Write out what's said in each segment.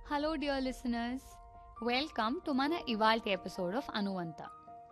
hello dear listeners welcome to మన ఇవాల్టి episode of అనువంత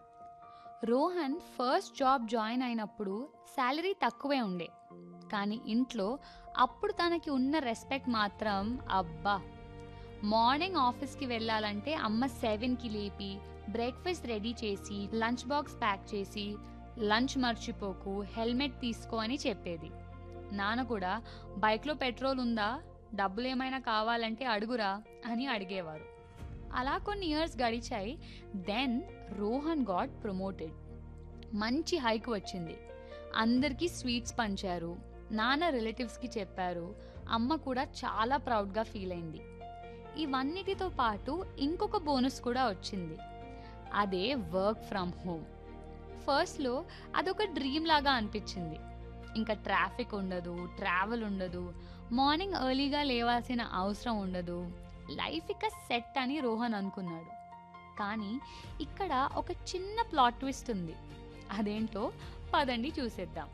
రోహన్ ఫస్ట్ జాబ్ జాయిన్ అయినప్పుడు శాలరీ తక్కువే ఉండే కానీ ఇంట్లో అప్పుడు తనకి ఉన్న రెస్పెక్ట్ మాత్రం అబ్బా మార్నింగ్ ఆఫీస్కి వెళ్ళాలంటే అమ్మ సెవెన్కి లేపి బ్రేక్ఫాస్ట్ రెడీ చేసి లంచ్ బాక్స్ ప్యాక్ చేసి లంచ్ మర్చిపోకు హెల్మెట్ తీసుకో అని చెప్పేది నాన్న కూడా బైక్లో పెట్రోల్ ఉందా డబ్బులు ఏమైనా కావాలంటే అడుగురా అని అడిగేవారు అలా కొన్ని ఇయర్స్ గడిచాయి దెన్ రోహన్ గాడ్ ప్రమోటెడ్ మంచి హైక్ వచ్చింది అందరికీ స్వీట్స్ పంచారు నాన్న రిలేటివ్స్కి చెప్పారు అమ్మ కూడా చాలా ప్రౌడ్గా ఫీల్ అయింది ఇవన్నిటితో పాటు ఇంకొక బోనస్ కూడా వచ్చింది అదే వర్క్ ఫ్రమ్ హోమ్ ఫస్ట్లో అదొక డ్రీమ్ లాగా అనిపించింది ఇంకా ట్రాఫిక్ ఉండదు ట్రావెల్ ఉండదు మార్నింగ్ ఎర్లీగా లేవాల్సిన అవసరం ఉండదు లైఫ్ ఇక సెట్ అని రోహన్ అనుకున్నాడు కానీ ఇక్కడ ఒక చిన్న ప్లాట్ ట్విస్ట్ ఉంది అదేంటో పదండి చూసేద్దాం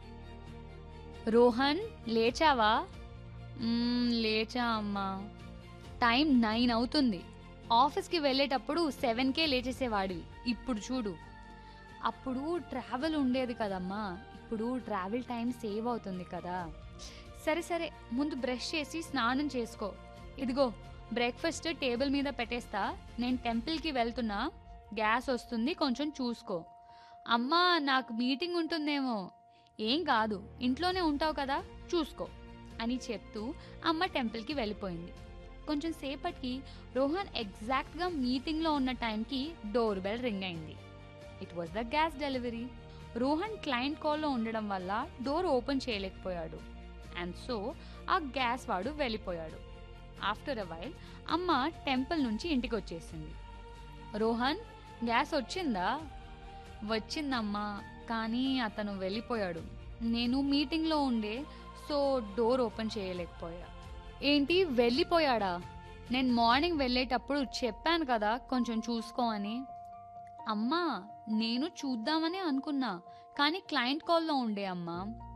రోహన్ లేచావా "మ్మ్, లేచా అమ్మా టైం నైన్ అవుతుంది ఆఫీస్కి వెళ్ళేటప్పుడు సెవెన్కే లేచేసేవాడివి ఇప్పుడు చూడు అప్పుడు ట్రావెల్ ఉండేది కదమ్మా ఇప్పుడు ట్రావెల్ టైం సేవ్ అవుతుంది కదా సరే సరే ముందు బ్రష్ చేసి స్నానం చేసుకో ఇదిగో బ్రేక్ఫాస్ట్ టేబుల్ మీద పెట్టేస్తా నేను టెంపుల్కి వెళ్తున్నా గ్యాస్ వస్తుంది కొంచెం చూసుకో అమ్మా నాకు మీటింగ్ ఉంటుందేమో ఏం కాదు ఇంట్లోనే ఉంటావు కదా చూసుకో అని చెప్తూ అమ్మ టెంపుల్కి వెళ్ళిపోయింది కొంచెం సేపటికి రోహన్ ఎగ్జాక్ట్గా మీటింగ్లో ఉన్న టైంకి డోర్ బెల్ రింగ్ అయింది it was the gas delivery Rohan client కాల్లో ఉండడం వల్ల డోర్ ఓపెన్ చేయలేకపోయాడు అండ్ సో ఆ గ్యాస్ వాడు వెళ్ళిపోయాడు ఆఫ్టర్ అ వైల్ అమ్మ టెంపుల్ నుంచి ఇంటికి వచ్చేసింది రోహన్ గ్యాస్ వచ్చిందా వచ్చిందమ్మా కానీ అతను వెళ్ళిపోయాడు నేను మీటింగ్లో ఉండే సో డోర్ ఓపెన్ చేయలేకపోయా ఏంటి వెళ్ళిపోయాడా నేను మార్నింగ్ వెళ్ళేటప్పుడు చెప్పాను కదా కొంచెం చూసుకో అని అమ్మా నేను చూద్దామని అనుకున్నా కానీ క్లయింట్ కాల్లో ఉండే అమ్మా